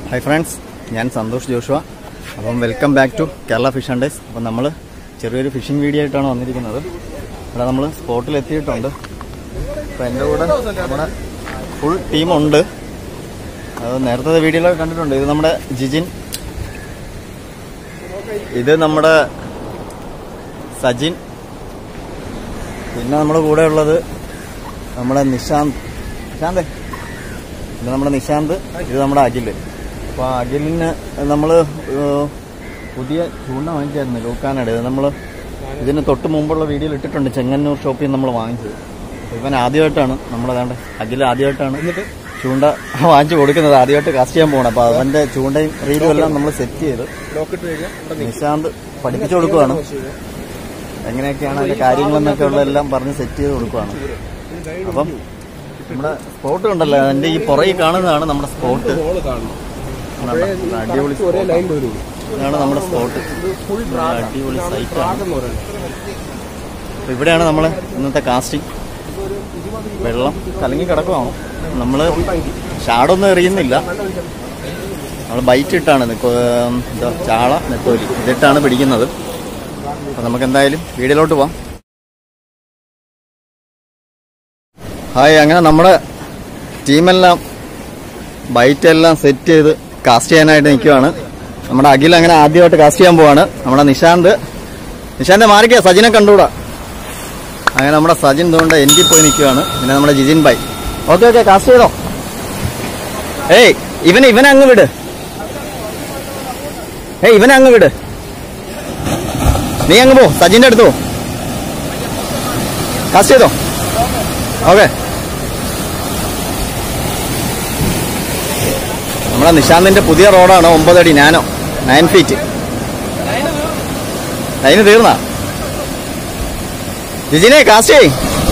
Hi friends ഞാൻ Santhosh Joshua അപ്പം welcome back to Kerala fish and days അപ്പം നമ്മൾ ചെറിയൊരു ഫിഷിംഗ് വീഡിയോ ആയിട്ടാണ് വന്നിരിക്കുന്നത് ഇവിടെ നമ്മൾ സ്പോട്ടിൽ എത്തിയിട്ടുണ്ട് അപ്പം എൻ്റെ കൂടെ നമ്മുടെ ഫുൾ ടീമുണ്ട് അത് നേരത്തെ വീഡിയോയിലൊക്കെ കണ്ടിട്ടുണ്ട് ഇത് നമ്മുടെ ജിജിൻ ഇത് നമ്മുടെ സജിൻ പിന്നെ നമ്മുടെ കൂടെ ഉള്ളത് നമ്മുടെ നിശാന്ത് നിശാന്തേ ഇത് നമ്മുടെ നിശാന്ത് ഇത് നമ്മുടെ അഖില് അപ്പൊ അഖിലിന് നമ്മൾ പുതിയ ചൂണ്ട വാങ്ങിച്ചായിരുന്നു ലൂക്കാനയുടെ ഇത് നമ്മൾ ഇതിന് തൊട്ട് മുമ്പുള്ള വീഡിയോയിൽ ഇട്ടിട്ടുണ്ട് ചെങ്ങന്നൂർ ഷോപ്പിൽ നിന്ന് നമ്മൾ വാങ്ങിച്ചത് അപ്പൊ ഇവൻ ആദ്യമായിട്ടാണ് നമ്മൾ അതാണ്ട് അഖിൽ ആദ്യമായിട്ടാണ് ചൂണ്ട വാങ്ങിച്ചു കൊടുക്കുന്നത് ആദ്യമായിട്ട് കാസ്റ്റ് ചെയ്യാൻ പോകണം അപ്പൊ അവന്റെ ചൂണ്ടയും റീലും എല്ലാം നമ്മൾ സെറ്റ് ചെയ്ത് ലോക്കിട്ട് കഴിഞ്ഞാൽ ഇവിടെ നിശാന്ത് പഠിപ്പിച്ചു കൊടുക്കുവാണ് എങ്ങനെയൊക്കെയാണ് അതിന്റെ കാര്യങ്ങളെന്നൊക്കെ ഉള്ള എല്ലാം പറഞ്ഞ് സെറ്റ് ചെയ്ത് കൊടുക്കുവാണ് അപ്പം നമ്മുടെ സ്പോട്ട് ഉണ്ടല്ലോ അതിന്റെ ഈ പുറകിൽ കാണുന്നതാണ് നമ്മുടെ സ്പോട്ട് ബോള് കാണുന്നു അടിപൊളി ഒരേ spot. ലൈൻ വരും ഇതാണ് നമ്മുടെ സ്പോട്ട് ഫുൾ അടിപൊളി സൈറ്റാണ് ട്രാക്ക് എന്ന് പറയുന്നത് അപ്പൊ ഇവിടെയാണ് നമ്മൾ ഇന്നത്തെ കാസ്റ്റിംഗ് വെള്ളം കലങ്ങി കിടക്കുവാണ് നമ്മള് ഷാഡൊന്നും എറിയുന്നില്ല നമ്മൾ ബൈറ്റ് ഇട്ടാണ് നിക്കോ- എന്താ ചാള നെത്തോലി ഇതിട്ടാണ് പിടിക്കുന്നത് അപ്പൊ നമുക്ക് എന്തായാലും വീടിലോട്ട് പോവാം ഹായ് അങ്ങനെ നമ്മുടെ ടീമെല്ലാം ബൈറ്റ് എല്ലാം സെറ്റ് ചെയ്ത് കാസ്റ്റ് ചെയ്യാനായിട്ട് നിൽക്കുവാണ് നമ്മുടെ അഖിൽ അങ്ങനെ ആദ്യമായിട്ട് കാസ്റ്റ് ചെയ്യാൻ പോവാണ് നമ്മുടെ നിശാന്ത് നിശാന്ത് മാറിക്കോ സജിനെ കണ്ടുകൂടാ അങ്ങനെ നമ്മുടെ സജിൻ തോണ്ട എൻഡിൽ പോയി നിൽക്കുവാണ് പിന്നെ നമ്മുടെ Jijin bye okay okay cast ചെയ്തോ ഏയ് ഇവനെ ഇവനെ അങ്ങ് വിട് ഏയ് ഇവനെ അങ്ങ് വിട് നീ അങ്ങ് പോ സജിന്റെ അടുത്ത് പോ കാസ്റ്റ് ചെയ്തോ ഓക്കെ നമ്മുടെ നിശാന്തിന്റെ പുതിയ റോഡാണ് ഒമ്പതടി നാനോ നയൻ ഫീറ്റ് അതിന് തീർന്നാ ജിജിനെ കാസ്റ്റ് ചെയ്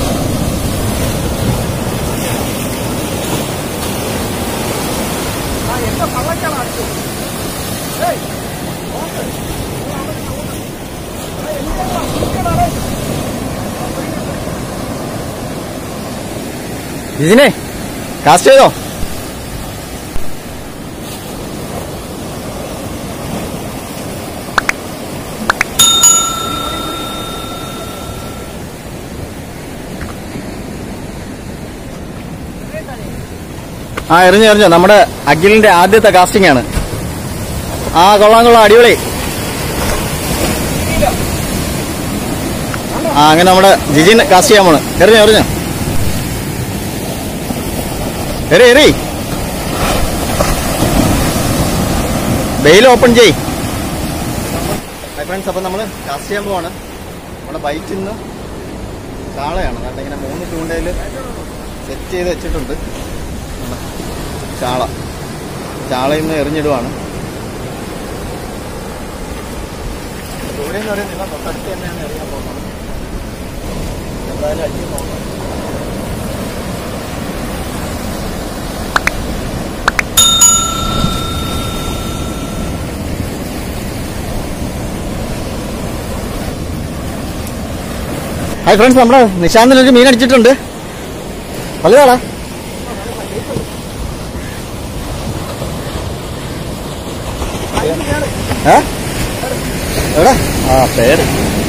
ജിജിനെ കാസ്റ്റ് ചെയ്തോ ആ എറിഞ്ഞു എറിഞ്ഞു നമ്മുടെ അഖിലിന്റെ ആദ്യത്തെ കാസ്റ്റിംഗ് ആണ് ആ കൊള്ളാം കൊള്ളാം അടിപൊളി ആ അങ്ങനെ നമ്മുടെ ജിജിൻ കാസ്റ്റ് ചെയ്യാൻ പോണ് എറിഞ്ഞു എറിഞ്ഞു എറി എറി ബെയിൽ ഓപ്പൺ ചെയ് ഫ്രണ്ട്സ് അപ്പൊ നമ്മള് കാസ്റ്റ് ചെയ്യാൻ പോവാണ് നമ്മുടെ ബൈറ്റിൽ നിന്ന് ചാളയാണ് കാരണം ഇങ്ങനെ മൂന്ന് ചൂണ്ടയിൽ സെറ്റ് ചെയ്ത് വെച്ചിട്ടുണ്ട് ചാള ചാളയിൽ നിന്ന് എറിഞ്ഞിടുവാണ് ദൂരെ എന്ന് പറയുന്നില്ല തൊട്ടടുത്ത് തന്നെയാണ് എറിയാൻ പോകുന്നത് എന്തായാലും അടിച്ച് നോക്കാം ഹായ് ഫ്രണ്ട്സ് നമ്മുടെ നിശാന്തിനൊരു മീൻ അടിച്ചിട്ടുണ്ട് വലുതാടാ ഏ? എവിടെ ആ പേര്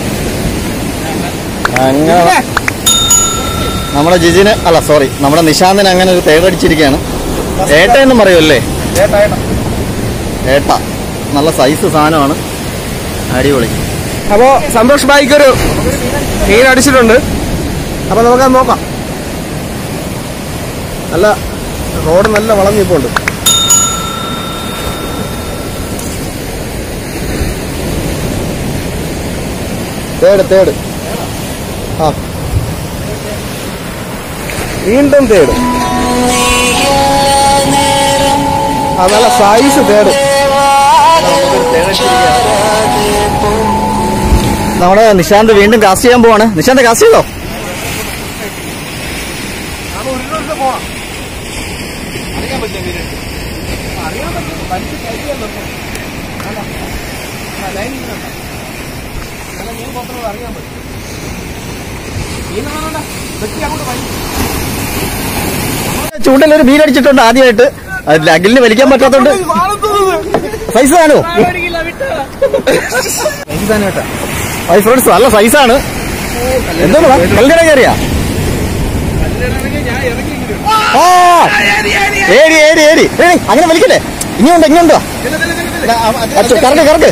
അങ്ങനെ നമ്മുടെ ജിജിന് അല്ല സോറി നമ്മുടെ നിശാന്തിന് അങ്ങനെ ഒരു തേടടിച്ചിരിക്കുകയാണ് ഏട്ട എന്നും പറയുമല്ലേ ഏട്ട നല്ല സൈസ് സാധനമാണ് അടിപൊളി അപ്പോ സന്തോഷ് ബായിക്ക് ഒരു മീൻ അടിച്ചിട്ടുണ്ട് അപ്പൊ നമുക്കത് നോക്കാം നല്ല റോഡ് നല്ല വളഞ്ഞിപ്പോണ്ട് തേട് തേട് ആ വീണ്ടും തേട് ആ നല്ല സൈസ് തേട് നമ്മുടെ നിശാന്ത് വീണ്ടും കാസ്റ്റ് ചെയ്യാൻ പോവാണ് നിശാന്ത് കാസ്റ്റ് ചെയ്തോ ചൂണ്ടയിൽ ഒരു മീൻ അടിച്ചിട്ടുണ്ട് ആദ്യമായിട്ട് അതിൽ അഖിലിന് വലിക്കാൻ പറ്റാത്തോണ്ട് സൈസ് ആണോ ഹായ് ഫ്രണ്ട്സ് നല്ല സൈസാണ് എന്താണ് കല്യാണം കയറിയാ ആ ഏരി ഏരി ഏരി ഏയ്, അങ്ങനെ വലിക്കല്ലേ ഇനിയുണ്ട് ഇനിയുണ്ടോ കറക്ക് കറക്ക്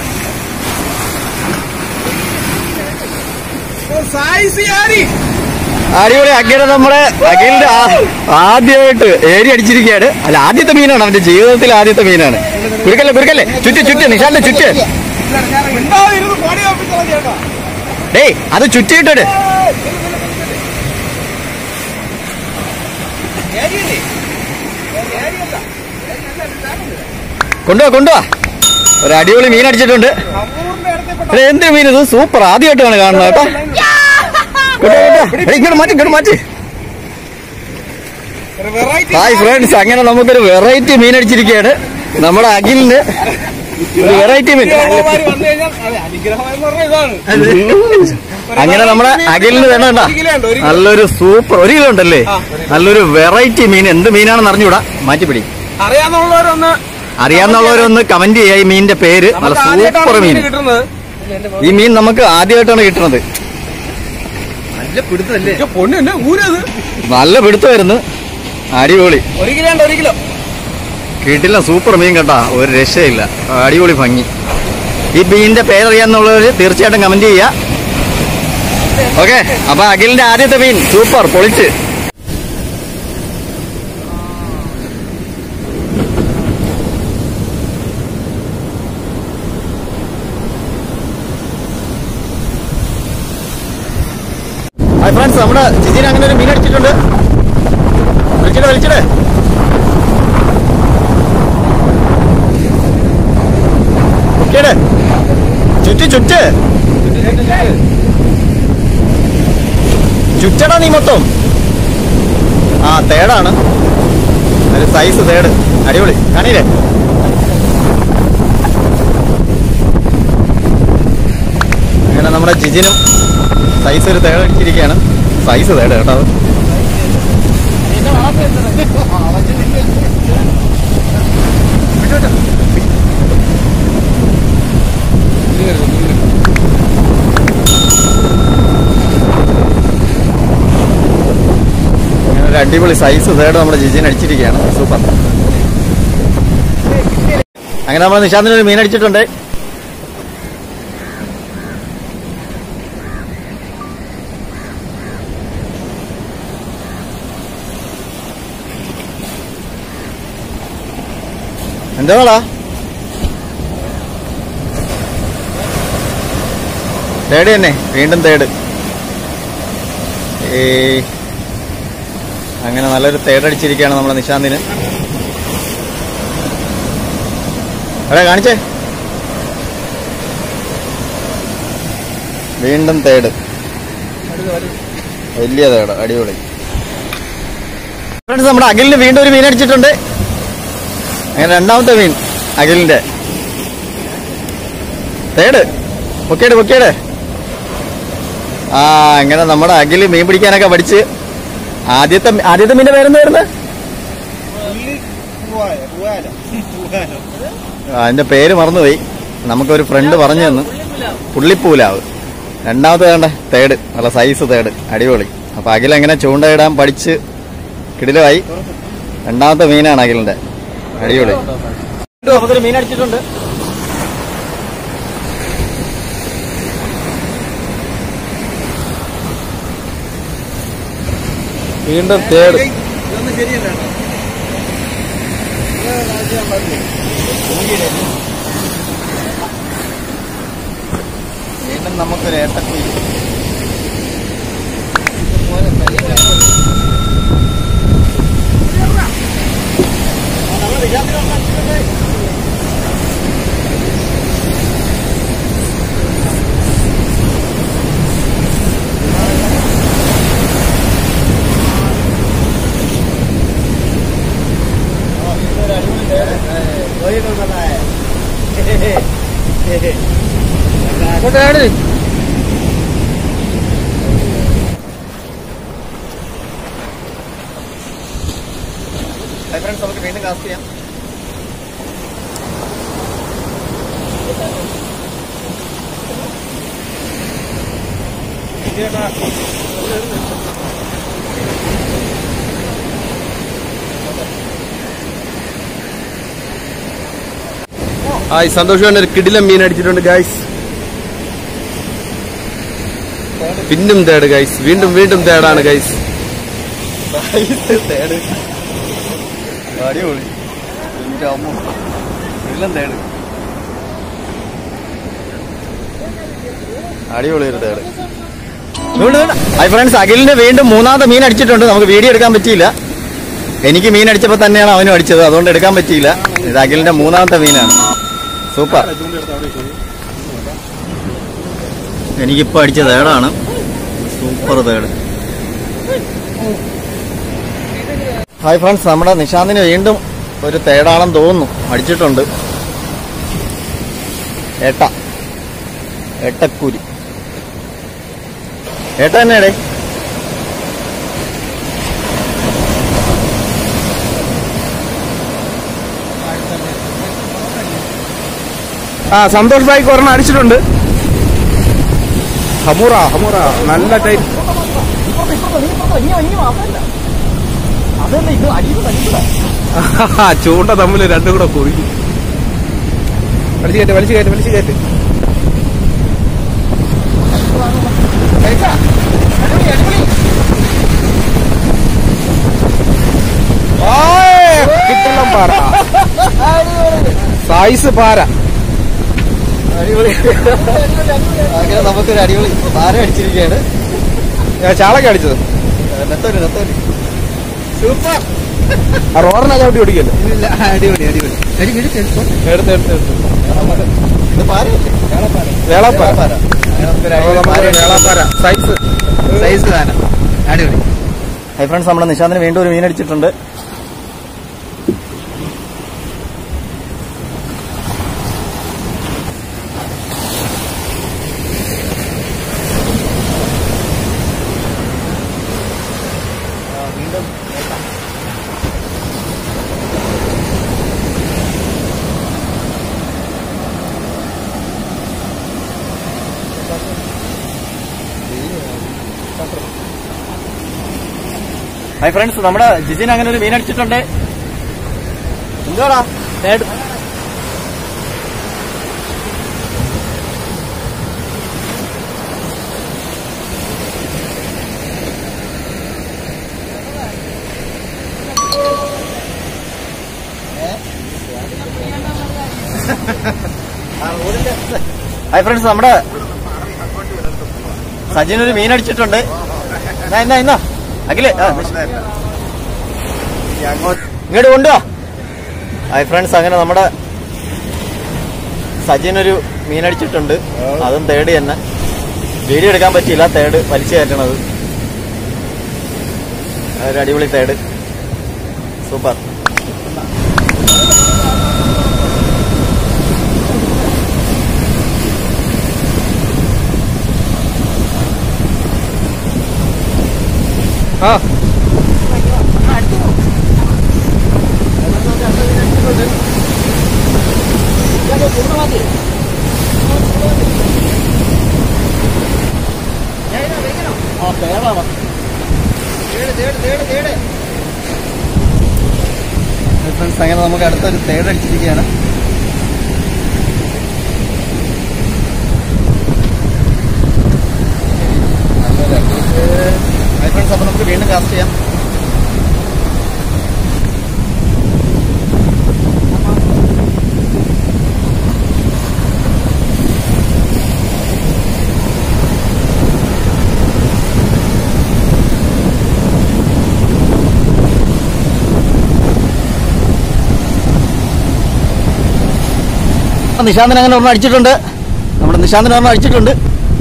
അടിപൊളി അഖില നമ്മുടെ അഖിലിന്റെ ആ- ആദ്യമായിട്ട് ഏരി അടിച്ചിരിക്കുകയാണ് അല്ല ആദ്യത്തെ മീനാണ് അവന്റെ ജീവിതത്തിൽ ആദ്യത്തെ മീനാണ് കുരുക്കല്ലേ കുരുക്കല്ലേ ചുറ്റ് ചുറ്റ് നിഷാന്റെ ചുറ്റ് ഡേയ് അത് ചുറ്റിയിട്ടോട് കൊണ്ടുവാ കൊണ്ടുവാ ഒരു അടിപൊളി മീൻ അടിച്ചിട്ടുണ്ട് എടാ, എന്ത് മീൻ ഇത് സൂപ്പർ ആദ്യമായിട്ടാണ് കാണുന്നത് കേട്ടോ കൊണ്ടുവാ, കൊണ്ടുവാ. എടാ, ഇങ്ങോട്ട് മാറ്റി ഇങ്ങോട്ട് മാറ്റി ഹായ് ഫ്രണ്ട്സ് അങ്ങനെ നമുക്കൊരു വെറൈറ്റി മീൻ അടിച്ചിരിക്കുകയാണ് നമ്മുടെ അഖിലിന് ഒരു വെറൈറ്റി മീൻ അങ്ങനെ നമ്മുടെ അഖിലിന് തന്നെ കണ്ടാ നല്ലൊരു സൂപ്പർ ഒരു കിലോ ഉണ്ടല്ലേ നല്ലൊരു വെറൈറ്റി മീൻ എന്ത് മീനാണെന്ന് അറിഞ്ഞൂടാ മാറ്റിപ്പിടി അറിയാവുന്നവരൊന്ന് അറിയാവുന്നവരൊന്ന് കമന്റ് ചെയ്യാം ഈ മീനിന്റെ പേര് നല്ല സൂപ്പർ മീൻ കിട്ടുന്നത് ഈ മീൻ നമുക്ക് ആദ്യമായിട്ടാണ് കിട്ടുന്നത് പൊണ്ണു എന്നെ ഊരത് നല്ല പിടുത്തമായിരുന്നു അടിപൊളി ഒരു കിലോ ഉണ്ട് ഒരു കിലോ കിട്ടില്ല സൂപ്പർ മീൻ കേട്ടാ ഒരു രക്ഷയില്ല അടിപൊളി ഭംഗി ഈ മീനിന്റെ പേരറിയാന്നുള്ളവര് തീർച്ചയായിട്ടും കമന്റ് ചെയ്യാ ഓക്കെ അപ്പൊ അഖിലിന്റെ ആദ്യത്തെ മീൻ സൂപ്പർ പൊളിച്ച് ഹായ് ഫ്രണ്ട്സ് നമ്മുടെ ജിജിന് അങ്ങനെ ഒരു മീൻ അടിച്ചിട്ടുണ്ട് വിളിച്ചിട്ട് വിളിച്ചിട്ട് ഓക്കേടെ ചുറ്റ് ചുറ്റ് ചുറ്റടാ നീ മൊത്തം ആ തേടാണ് ഒരു സൈസ് തേട് അടിപൊളി കാണില്ലേ അങ്ങനെ നമ്മുടെ ജിജിനും സൈസ് ഒരു തേട് അടിച്ചിരിക്കുകയാണ് സൈസ് തേട് കേട്ടോ അത് അങ്ങനെ ഒരു അടിപൊളി സൈസ് തേട് നമ്മുടെ ജിജിന് അടിച്ചിരിക്കുകയാണ് സൂപ്പർ അങ്ങനെ നമ്മൾ നിശാന്തിന് ഒരു മീൻ അടിച്ചിട്ടുണ്ട് എന്താ തേട് തന്നെ വീണ്ടും തേട് ഏ അങ്ങനെ നല്ലൊരു തേടടിച്ചിരിക്കുകയാണ് നമ്മുടെ നിശാന്തിന് എവിടെ കാണിച്ചേ വീണ്ടും തേട് വലിയ തേട് അടിപൊളി ഫ്രണ്ട്സ് നമ്മുടെ അഖിലിന് വീണ്ടും ഒരു മീൻ അടിച്ചിട്ടുണ്ട് അങ്ങനെ രണ്ടാമത്തെ മീൻ അഖിലിന്റെ തേട് പൊക്കേട് പൊക്കേട് ആ അങ്ങനെ നമ്മുടെ അഖില് മീൻ പിടിക്കാനൊക്കെ പഠിച്ച് ആദ്യത്തെ ആദ്യത്തെ മീന്റെ പേരെന്തായിരുന്നു ആ, അതിന്റെ പേര് മറന്നുപോയി നമുക്കൊരു ഫ്രണ്ട് പറഞ്ഞു തന്നു പുള്ളിപ്പൂലാവ് രണ്ടാമത്തെ വേണ്ട തേട് നല്ല സൈസ് തേട് അടിപൊളി അപ്പൊ അഖിൽ എങ്ങനെ ചൂണ്ടയിടാൻ പഠിച്ച് കിടിലമായി രണ്ടാമത്തെ മീനാണ് അഖിലിന്റെ അടിപൊളി നമുക്കൊരു മീൻ അടിച്ചിട്ടുണ്ട് വീണ്ടും തേട് വീണ്ടും നമുക്കൊരു ഏട്ടക്കുയി അങ്ങോട്ടാണ് ഫ്രണ്ട്സ് നമുക്ക് വീണ്ടും കാസ്റ്റ് ചെയ്യാം ഹായ് സന്തോഷം കൊണ്ട് ഒരു കിടിലം മീൻ അടിച്ചിട്ടുണ്ട് ഗൈസ് പിന്നും തേട് ഗൈസ് വീണ്ടും വീണ്ടും തേടാണ് ഗൈസ് തേട് അടിപൊളി എന്റെ അമ്മ എല്ലാം തേട് അടിപൊളി ഒരു തേട് ഹായ് ഫ്രണ്ട്സ് അഖിലിന്റെ വീണ്ടും മൂന്നാമത്തെ മീൻ അടിച്ചിട്ടുണ്ട് നമുക്ക് വീഡിയോ എടുക്കാൻ പറ്റിയില്ല എനിക്ക് മീൻ അടിച്ചപ്പോൾ തന്നെയാണ് അവനും അടിച്ചത് അതുകൊണ്ട് എടുക്കാൻ പറ്റിയില്ല ഇത് അഖിലിന്റെ മൂന്നാമത്തെ മീനാണ് സൂപ്പർ എനിക്കിപ്പോ അടിച്ച തേടാണ് സൂപ്പർ തേട് ഹായ് ഫ്രണ്ട്സ് നമ്മുടെ നിശാന്തിന് വീണ്ടും ഒരു തേടാണെന്ന് തോന്നുന്നു അടിച്ചിട്ടുണ്ട് ഏട്ട ഏട്ടക്കൂരി ഏട്ട തന്നെയാടേ ആ സന്തോഷ് ഭായിക്ക് ഒരെണ്ണം അടിച്ചിട്ടുണ്ട് ഹമുറ ഹമുറ നല്ല ടൈപ്പ് ചൂണ്ട തമ്മിൽ രണ്ടും കൂടെ കുറുകി വലിച്ചു കയറ്റ് വലിച്ചു കയറ്റ് വലിച്ചു കയറ്റ് കിട്ടണം പാറ സൈസ് പാര അടിപൊളി അങ്ങനെ നമുക്കൊരു അടിപൊളി താരം അടിച്ചിരിക്കുകയാണ് ഞാൻ ചാളൊക്കെ അടിച്ചത് നെത്തോലി നെത്തോലി ആ റോറിനെ ചവിട്ടി ഓടിക്കല്ലോ അടിപൊളി അടിപൊളി എടുത്ത് എടുത്ത് എടുത്ത് ഇത് പാരയല്ലേ വേളപ്പാര പാര അപ്പോൾ നമുക്ക് വേളാപ്പാര സൈസ് സൈസ് താനം അടിപൊളി ഹൈ ഫ്രണ്ട്സ് നമ്മുടെ നിശാന്തിന് വീണ്ടും ഒരു മീൻ അടിച്ചിട്ടുണ്ട് ഹൈ ഫ്രണ്ട്സ് നമ്മുടെ ജിജിൻ അങ്ങനെ ഒരു മീൻ അടിച്ചിട്ടുണ്ട് എന്തുവാടാ തേട് ഹായ് ഫ്രണ്ട്സ് നമ്മുടെ സജിൻ ഒരു മീൻ അടിച്ചിട്ടുണ്ട് എന്നാ എന്നാ എന്നാ അഖിലേ ആ, ഇങ്ങോട്ട് കൊണ്ടുവാ ഹായ് ഫ്രണ്ട്സ് അങ്ങനെ നമ്മുടെ സജിൻ ഒരു മീൻ അടിച്ചിട്ടുണ്ട് അതും തേട് തന്നെ വീഡിയോ എടുക്കാൻ പറ്റിയില്ല തേട് വലിച്ചു കയറ്റണത് ഒരു അടിപൊളി തേട് സൂപ്പർ ആ ഫ്രണ്ട്സ് അങ്ങനെ നമുക്ക് അടുത്തൊരു തേട് അടിച്ചിരിക്കുകയാണ് ഫ്രണ്ട്സ് അപ്പൊ നമുക്ക് വീണ്ടും കാസ്റ്റ് ചെയ്യാം നിശാന്തിന് അങ്ങനെ ഒരെണ്ണം അടിച്ചിട്ടുണ്ട് നമ്മുടെ നിശാന്തിന് ഒരെണ്ണം അടിച്ചിട്ടുണ്ട്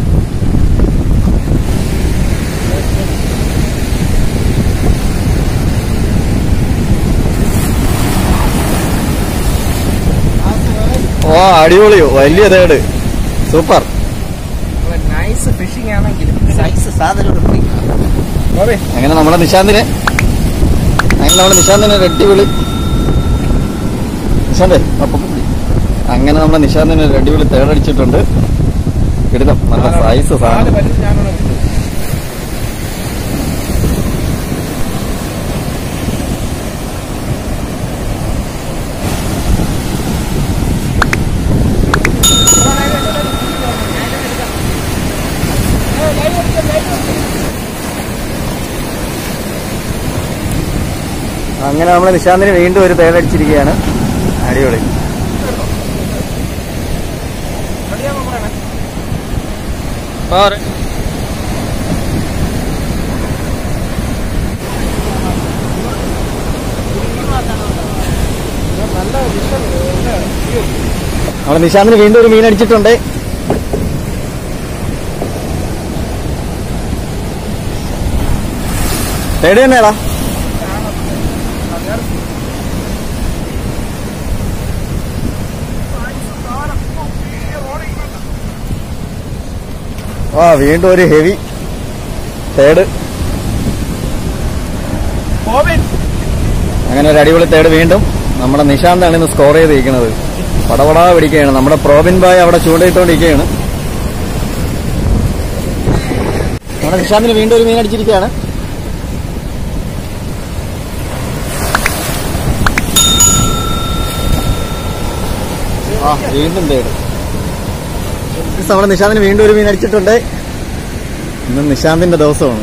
ഓ അടിപൊളി വലിയ തേട് സൂപ്പർ നൈസ് ഫിഷിംഗ് ആണെങ്കിൽ സൈസ് സാധനം സോറി അങ്ങനെ നമ്മുടെ നിശാന്തിന് അങ്ങനെ നമ്മുടെ നിശാന്തിന് ഒരു അടിപൊളി നിശാന്തേ അപ്പം അങ്ങനെ നമ്മുടെ നിഷാന്തിന് ഒരു അടിപൊളി തേടടിച്ചിട്ടുണ്ട് കിടക്കാം നല്ല സൈസ് സാധനം അങ്ങനെ നമ്മുടെ നിശാന്തിന് വീണ്ടും ഒരു തേടടിച്ചിരിക്കുകയാണ് അടിപൊളി നമ്മുടെ നിശാന്തിന് വീണ്ടും ഒരു മീൻ അടിച്ചിട്ടുണ്ട് തേടി തന്നെയാടാ ആ വീണ്ടും ഒരു ഹെവി തേട് അങ്ങനെ ഒരു അടിപൊളി തേട് വീണ്ടും നമ്മുടെ നിശാന്താണ് ഇന്ന് സ്കോർ ചെയ്തിരിക്കുന്നത് പടപടാ പിടിക്കുകയാണ് നമ്മുടെ പ്രോബിൻ ബായ് അവിടെ ചൂണ്ടയിട്ടുകൊണ്ടിരിക്കുകയാണ് നമ്മുടെ നിശാന്തിന് വീണ്ടും ഒരു മീൻ അടിച്ചിരിക്കുകയാണ് ആ വീണ്ടും തേട് നമ്മുടെ നിശാന്തിന് വീണ്ടും ഒരു മീൻ അടിച്ചിട്ടുണ്ട് ഇന്ന് നിശാന്തിന്റെ ദിവസമാണ്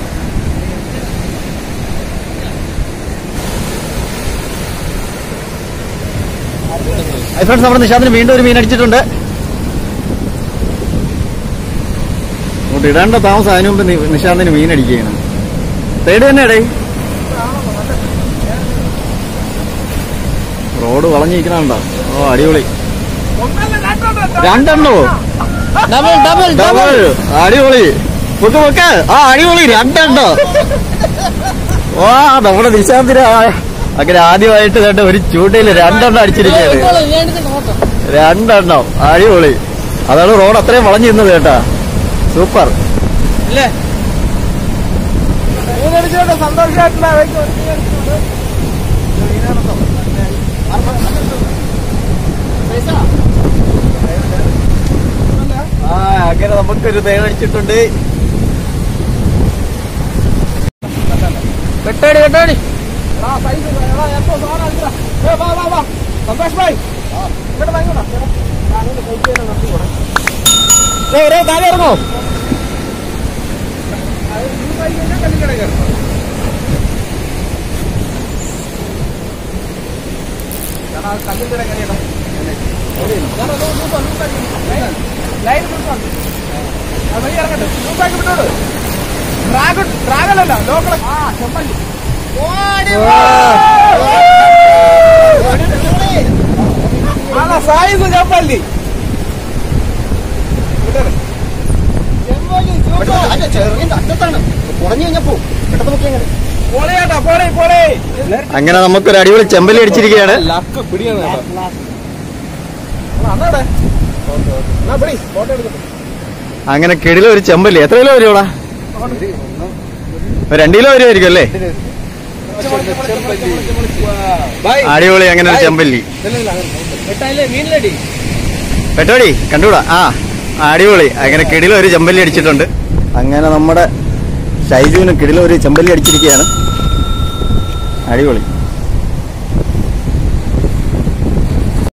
ഫ്രണ്ട്സ് നമ്മുടെ നിശാന്തിന് വീണ്ടും ഒരു മീൻ അടിച്ചിട്ടുണ്ട് അങ്ങോട്ട് ഇടേണ്ട താമസം അതിനു മുമ്പ് നി- നിശാന്തിന് മീൻ അടിക്കുകയാണ് തേട് തന്നെയാടേ റോഡ് വളഞ്ഞിരിക്കണുണ്ടോ ഓ അടിപൊളി രണ്ടെണ്ണോ ഡബിൾ ഡബിൾ ഡബിൾ അടിപൊളി പൊക്ക് പൊക്ക് ആ അടിപൊളി രണ്ടെണ്ണോ വാ നമ്മുടെ നിശാന്തിന് ആ- അങ്ങനെ ആദ്യമായിട്ട് കണ്ട ഒരു ചൂണ്ടയിൽ രണ്ടെണ്ണം അടിച്ചിരിക്കുകയാണ് രണ്ടെണ്ണം അടിപൊളി അതാണ് റോഡ് അത്രയും വളഞ്ഞു നിന്നത് കേട്ടാ സൂപ്പർ അല്ലേ സന്തോഷമായിട്ടുള്ള ആ അങ്ങനെ നമുക്കൊരു തേനടിച്ചിട്ടുണ്ട് വെട്ടാടി വെട്ടാടി സന്തോഷ് ഭായ് ഇവിടെ വാങ്ങിക്കോടാ താഴെ ഇറങ്ങോ ഡ്രാഗൺ ഡ്രാഗൺ അല്ല ലോക്കൽ ആ ചെമ്മല്ലി നല്ല സൈസ് ചെമ്പല്ലി പൊളിയാട്ടാ പൊളി പൊളി അങ്ങനെ നമുക്കൊരു അടിപൊളി ചെമ്പലി അടിച്ചിരിക്കുകയാണ് ലക്ക് പിടിയാണ് കേട്ടോ അന്നാടെ എന്നാ പിടി ഫോട്ടോ എടുക്കട്ടെ അങ്ങനെ കിടില ഒരു ചെമ്പല്ലി എത്ര കിലോ വരുവാടാ ഒരു രണ്ട് കിലോ വരുമായിരിക്കും അല്ലേ ബൈ അടിപൊളി അങ്ങനെ ഒരു ചെമ്പല്ലി വെട്ടായില്ലേ മീനിലടി പെട്ടോടി കണ്ടുകൂടാ ആ അടിപൊളി അങ്ങനെ കിടില ഒരു ചെമ്പല്ലി അടിച്ചിട്ടുണ്ട് അങ്ങനെ നമ്മുടെ ഷൈജുവിന് കിടില ഒരു ചെമ്പല്ലി അടിച്ചിരിക്കുകയാണ് അടിപൊളി